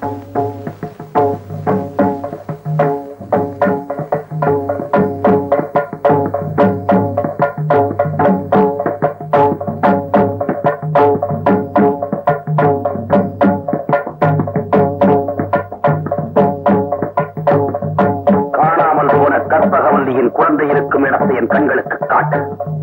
காணாமல் போன கற்பகவல்லியின் குழந்தை இருக்கும் இடத்தை என் கண்களுக்கு காட்டு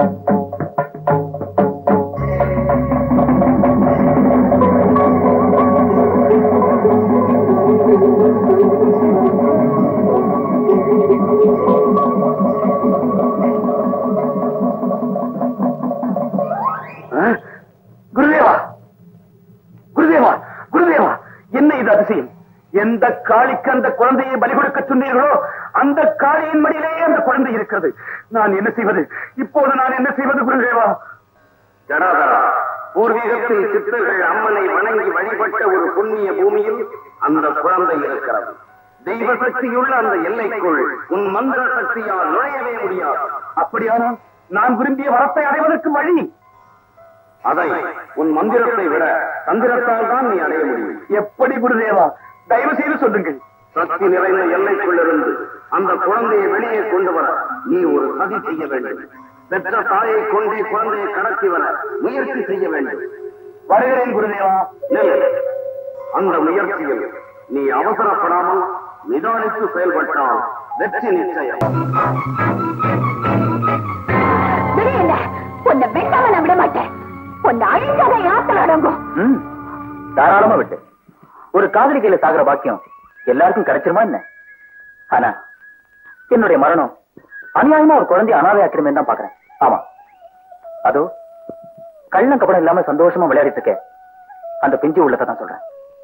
ஆ? குருதேவா குருதேவா குருதேவா என்ன இது அதிசயம் எந்த காளிக்கு அந்த குழந்தையை பலி கொடுக்க சொன்னீர்களோ அந்த காளியின் மடியிலேயே அந்த குழந்தை இருக்கிறது நான் என்ன செய்வது இப்போது நான் என்ன செய்வது குருதேவா ஜடாதரா பூர்வீகத்தில் சித்தர்கள் அம்மனை வணங்கி வழிபட்ட ஒரு புண்ணிய பூமியில் அந்த குழந்தை இருக்கிறது தெய்வ சக்தியுள்ள அந்த எல்லைக்குள் உன் மந்திர சக்தியால் நுழையவே முடியாது அப்படியானால் நான் விரும்பிய வரத்தை அடைவதற்கு வழி அதை உன் மந்திரத்தை விட தந்திரத்தால் தான் நீ அடைய முடியும் எப்படி குருதேவா தயவு செய்து சொல்லுங்கள் சக்தி நிறைந்த எல்லைக்குள்ளிருந்து அந்த குழந்தையை வெளியே கொண்டு வர நீ ஒரு சதி செய்ய வேண்டும் பெற்ற தாயை கொண்டே குழந்தையை கடத்தி வர முயற்சி செய்ய வேண்டும் வருகிறேன் குருதேவா நில். அந்த முயற்சியில் நீ அவசரப்படாமல் நிதானித்து செயல்பட்டால் வெற்றி நிச்சயம் விடு என்ன உன்னை விட்டாம நான் விட மாட்டேன் உன்னை அழிஞ்சாத யாத்திரை அடங்கும் ம் தாராளமா விட்டு ஒரு காதலி கையில சாகுற பாக்கியம் எல்லாருக்கும் கிடைச்சிருமா என்ன ஆனா என்னுடைய மரணம் அநியாயமா ஒரு குழந்தைய அனாதையாக்கிறமே தான் பாக்குறேன் ஆமா அதோ கள்ளம் கபடம் இல்லாம சந்தோஷமா விளையாடிட்டு இருக்கேன் அந்த பிஞ்சு உள்ளத்தை தான் சொல்றேன்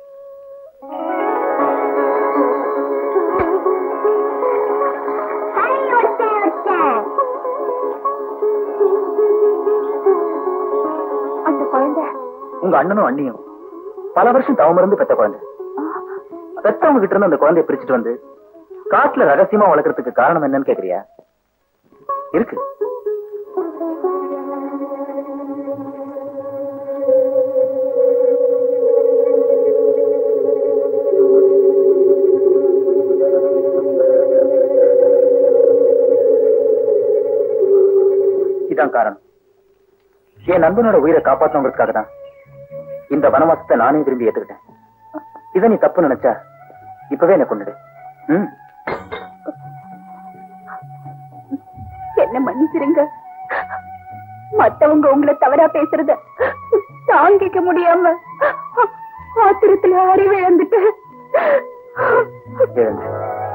அந்த குழந்தை உங்க அண்ணனும் அண்ணியும் பல வருஷம் தவமிருந்து பெத்த குழந்தை பெத்தவங்க கிட்ட இருந்து அந்த குழந்தைய பிரிச்சுட்டு வந்து காட்டுல ரகசியமா வளர்க்கறதுக்கு காரணம் என்னன்னு கேக்குறியா இருக்கு இதான் காரணம் என் நண்பனோட உயிரை காப்பாத்தணுங்கிறதுக்காக தான் இந்த வனவாசத்தை நானே விரும்பி ஏத்துக்கிட்டேன் இதை நீ தப்பு நினைச்சா இப்பவே என்ன கொண்டுடு ம் என்ன மன்னிச்சிருங்க மத்தவங்க உங்களை தவறா பேசுறத தாங்கிக்க முடியாம ஆத்திரத்துல அறிவு இழந்துட்டு எழுந்து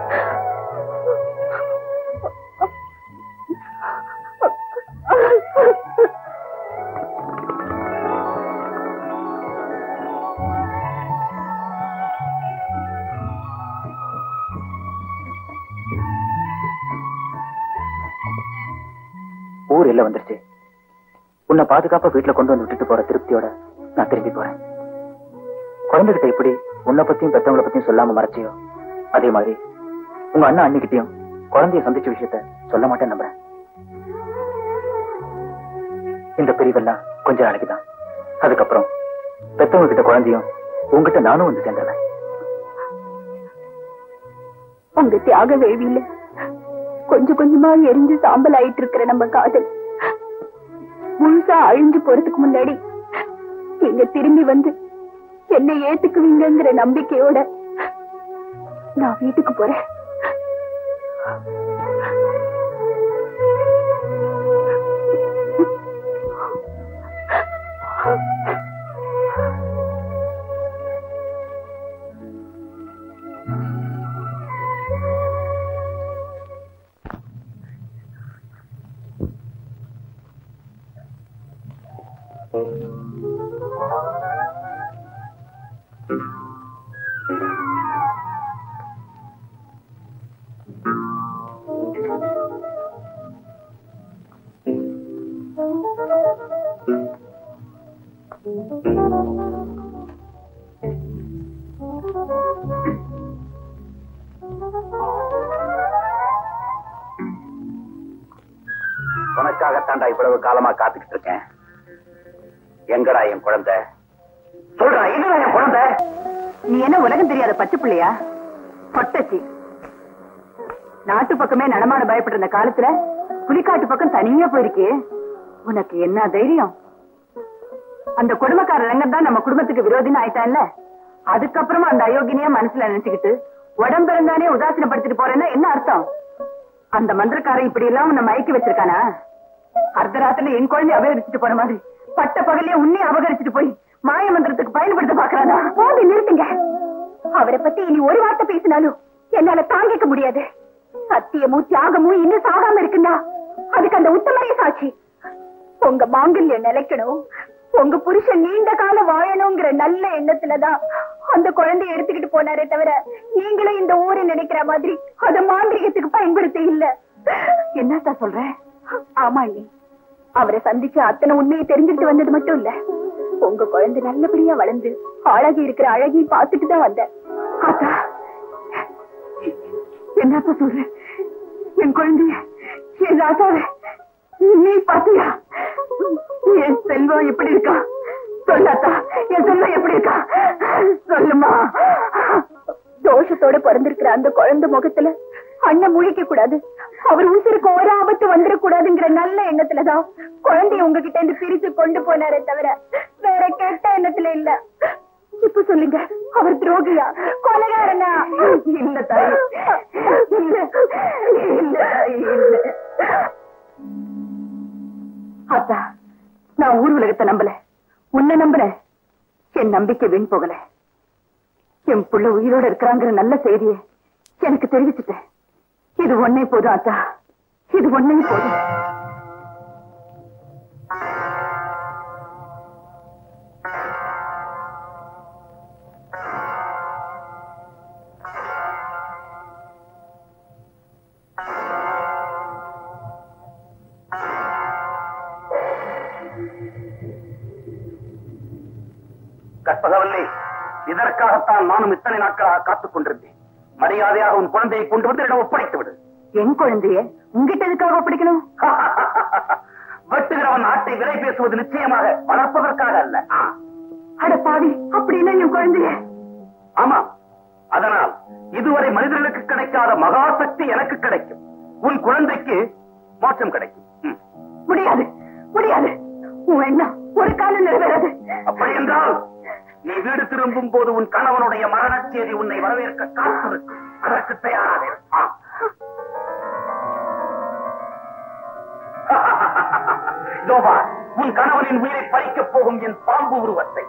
ஊர் எல்லாம் வந்துருச்சு உன்னை பாதுகாப்பா வீட்டுல கொண்டு வந்து விட்டுட்டு போற திருப்தியோட நான் திரும்பி போறேன் குழந்தைகிட்ட எப்படி உன்னை பத்தியும் பெத்தவங்கள பத்தியும் சொல்லாம மறைச்சியோ அதே மாதிரி உங்க அண்ணா அண்ணிக்கிட்டயும் குழந்தைய சந்திச்ச விஷயத்த சொல்ல மாட்டேன் நம்புறேன் இந்த பிரிவெல்லாம் கொஞ்ச நாளைக்கு தான் அதுக்கப்புறம் பெத்தவங்க கிட்ட குழந்தையும் உங்ககிட்ட நானும் வந்து சேர்ந்துடுறேன் உங்க தியாக வேள்வியில கொஞ்சம் கொஞ்சமா எரிஞ்சு சாம்பல் ஆயிட்டு இருக்கிற நம்ம காதல் முழுசா அழிஞ்சு போறதுக்கு முன்னாடி நீங்க திரும்பி வந்து என்னை ஏத்துக்குவீங்கங்கிற நம்பிக்கையோட நான் வீட்டுக்கு போறேன் உனக்காகத்தாண்டா இவ்வளவு காலமா காத்துக்கிட்டு இருக்கேன் எங்கடா என் குழந்தை சொல்றா எங்கடா என் குழந்தை நீ என்ன உலகம் தெரியாத பச்சை பிள்ளையா பொட்டச்சி நாட்டு பக்கமே நடமாட பயப்படுற இந்த காலத்துல புலிக்காட்டு பக்கம் தனியா போயிருக்கே உனக்கு என்ன தைரியம் அந்த குடும்பக்கார ரங்கன் தான் நம்ம குடும்பத்துக்கு விரோதின்னு ஆயிட்டான்ல அதுக்கப்புறமா அந்த அயோக்கினிய மனசுல நினைச்சுக்கிட்டு உடம்பு இருந்தானே உதாசீனப்படுத்திட்டு போறேன்னா என்ன அர்த்தம் அந்த மந்திரக்காரன் இப்படி எல்லாம் உன்னை மயக்கி வச்சிருக்கானா அர்த்தராத்திரில என் குழந்தை அபகரிச்சுட்டு போற மாதிரி பட்ட பகலே உன்னை அபகரிச்சுட்டு போய் மாய மந்திரத்துக்கு பயன்படுத்த பாக்குறானா போது நிறுத்துங்க அவரை பத்தி இனி ஒரு வார்த்தை பேசினாலும் என்னால தாங்கிக்க முடியாது சத்தியமும் தியாகமும் இன்னும் சாகாம இருக்குன்னா அதுக்கு அந்த உத்தமரே சாட்சி உங்க மாங்கல்யம் நிலைக்கணும் உங்க புருஷன் நீண்ட காலம் வாழணுங்கிற நல்ல எண்ணத்துலதான் அந்த குழந்தைய எடுத்துக்கிட்டு போனாரே தவிர நீங்களும் இந்த ஊரை நினைக்கிற மாதிரி அத மாந்திரிகத்துக்கு பயன்படுத்த இல்ல என்னத்தா சொல்ற ஆமா அண்ணி அவரை சந்திச்சு அத்தனை உண்மையை தெரிஞ்சுட்டு வந்தது மட்டும் இல்ல உங்க குழந்தை நல்லபடியா வளர்ந்து அழகி இருக்கிற அழகையும் பார்த்துட்டு தான் வந்தேன் அத்தா என்னப்பா சொல்ற என் குழந்தைய என் ராசாவை நீ பாத்தியா என் செல்வம் எப்படி இருக்கா சொல்லாத்தா என் செல்வம் எப்படி இருக்கா சொல்லுமா தோஷத்தோட பிறந்திருக்கிற அந்த குழந்தை முகத்துல அண்ணன் முழிக்க கூடாது அவர் உசிருக்கு ஒரு ஆபத்து வந்துடக்கூடாதுங்கிற நல்ல எண்ணத்துலதான் குழந்தைய உங்ககிட்ட இருந்து பிரிச்சு கொண்டு போனாரே தவிர வேற கெட்ட எண்ணத்துல இல்ல இப்ப சொல்லுங்க அவர் துரோகியா கொலைகாரனா இல்ல தாய் இல்ல இல்ல தாய், இல்ல அத்தா நான் ஊர் உலகத்தை நம்பல உன்னை நம்புறேன் என் நம்பிக்கை வீண் போகல என் புள்ள உயிரோட இருக்கிறாங்கிற நல்ல செய்தியை எனக்கு தெரிவிச்சுட்டேன் இது ஒன்னே போதும் அத்தா இது ஒன்னே போதும் கற்பகவல்லை இதற்காகத்தான் நானும் இத்தனை நாட்களாக காத்துக் கொண்டிருந்தேன் மரியாதையாக உன் குழந்தையை கொண்டு வந்து என்னிடம் ஒப்படைத்து விடு என் குழந்தைய உங்ககிட்ட எதுக்காக ஒப்படைக்கணும் வெட்டுகிறவன் நாட்டை விலை பேசுவது நிச்சயமாக வளர்ப்பதற்காக அல்ல ஆ, அட பாவி அப்படின்னா என் குழந்தைய ஆமா அதனால் இதுவரை மனிதர்களுக்கு கிடைக்காத மகாசக்தி எனக்கு கிடைக்கும் உன் குழந்தைக்கு மோட்சம் கிடைக்கும் ம். முடியாது முடியாது உன் எண்ணம் ஒரு காலம் நிறைவேறாது அப்படி என்றால் நீ வீடு திரும்பும் போது உன் கணவனுடைய மரணச் செய்தி உன்னை வரவேற்க காத்திருக்கும் அதற்கு தயாராக இரு. ஆ. இதோ பார், உன் கணவனின் உயிரை பறிக்கப் போகும் என் பாம்பு உருவத்தை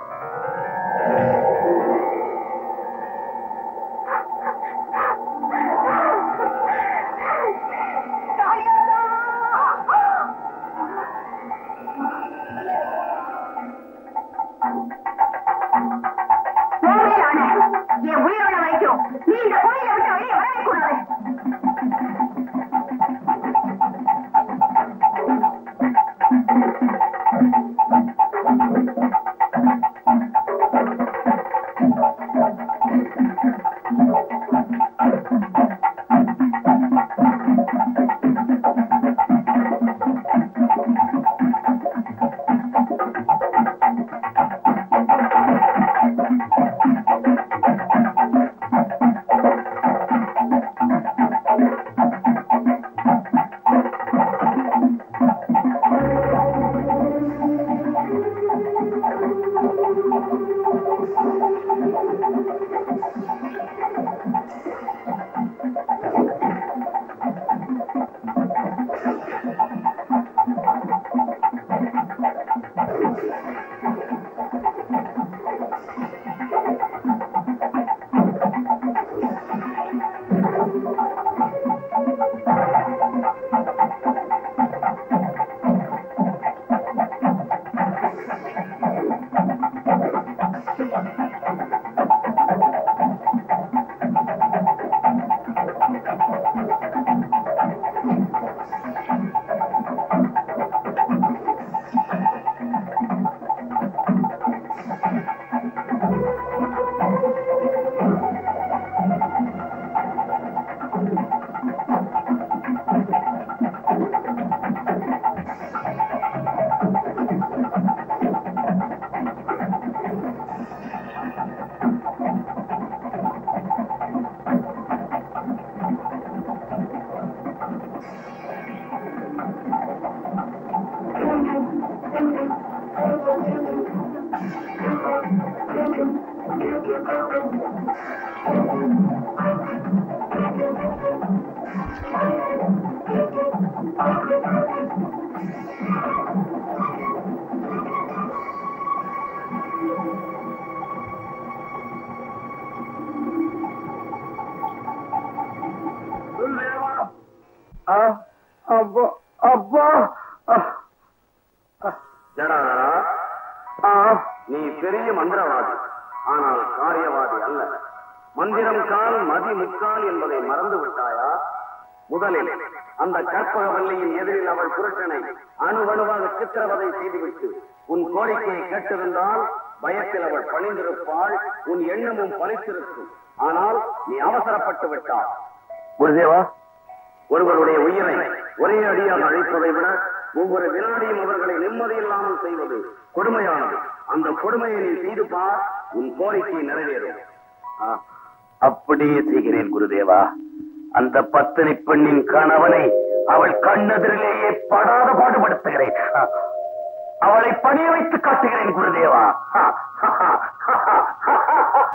உண்மையிலான என் உயிரோட வரைக்கும் நீ இந்த கோயிலை விட்டு வெளியே வரவே கூடாது அப்பா அப்பா ஜடாதரா நீ பெரிய மந்திரவாதி ஆனால் காரியவாதி அல்ல மந்திரம் கால் மதி முக்கால் என்பதை மறந்து விட்டாயா முதலில் அந்த கற்பகவல்லியின் எதிரில் அவள் புருஷனை அணுவணுவாக சித்திரவதை செய்துவிட்டு உன் கோரிக்கையை கேட்டிருந்தால் பயத்தில் அவள் பணிந்திருப்பாள் உன் எண்ணமும் பலித்திருக்கும் ஆனால் நீ அவசரப்பட்டு விட்டாள் குருதேவா ஒருவருடைய உயிரை ஒரே அடியால் அழைப்பதை விட ஒவ்வொரு வினாடியும் அவர்களை நிம்மதியில்லாமல் செய்வது கொடுமையானது அந்த கொடுமையை நீ செய்து பார் உன் கோரிக்கை நிறைவேறும் ஆ, அப்படியே செய்கிறேன் குருதேவா அந்த பத்தினி பெண்ணின் கணவனை அவள் கண்ணெதிரிலேயே படாத பாடுபடுத்துகிறேன் ஆ, அவளை பணிய வைத்து காட்டுகிறேன் குருதேவா ஆ,